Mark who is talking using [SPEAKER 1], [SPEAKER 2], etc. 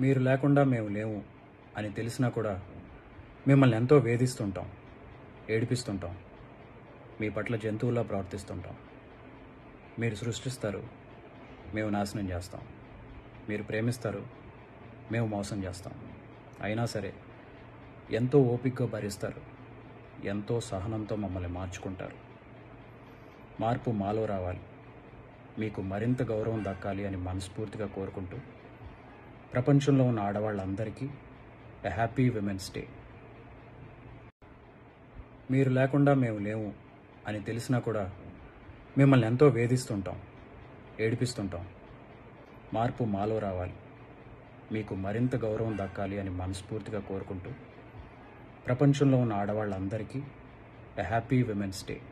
[SPEAKER 1] మీరు లేకుండా మేము లేము అని తెలిసినా కూడా మిమ్మల్ని ఎంతో వేధిస్తుంటాం ఏడిపిస్తుంటాం మీ పట్ల జంతువులా ప్రవర్తిస్తుంటాం మీరు సృష్టిస్తారు మేము నాశనం చేస్తాం మీరు ప్రేమిస్తారు మేము మోసం చేస్తాం అయినా సరే ఎంతో ఓపికగా భరిస్తారు ఎంతో సహనంతో మమ్మల్ని మార్చుకుంటారు మార్పు మాలో రావాలి మీకు మరింత గౌరవం దక్కాలి అని మనస్ఫూర్తిగా కోరుకుంటూ ప్రపంచంలో ఉన్న ఆడవాళ్ళందరికీ ఎ హ్యాపీ విమెన్స్ డే మీరు లేకుండా మేము లేము అని తెలిసినా కూడా మిమ్మల్ని ఎంతో వేధిస్తుంటాం ఏడిపిస్తుంటాం మార్పు మాలో రావాలి మీకు మరింత గౌరవం దక్కాలి అని మనస్ఫూర్తిగా కోరుకుంటూ ప్రపంచంలో ఉన్న ఆడవాళ్ళందరికీ ఎ హ్యాపీ విమెన్స్ డే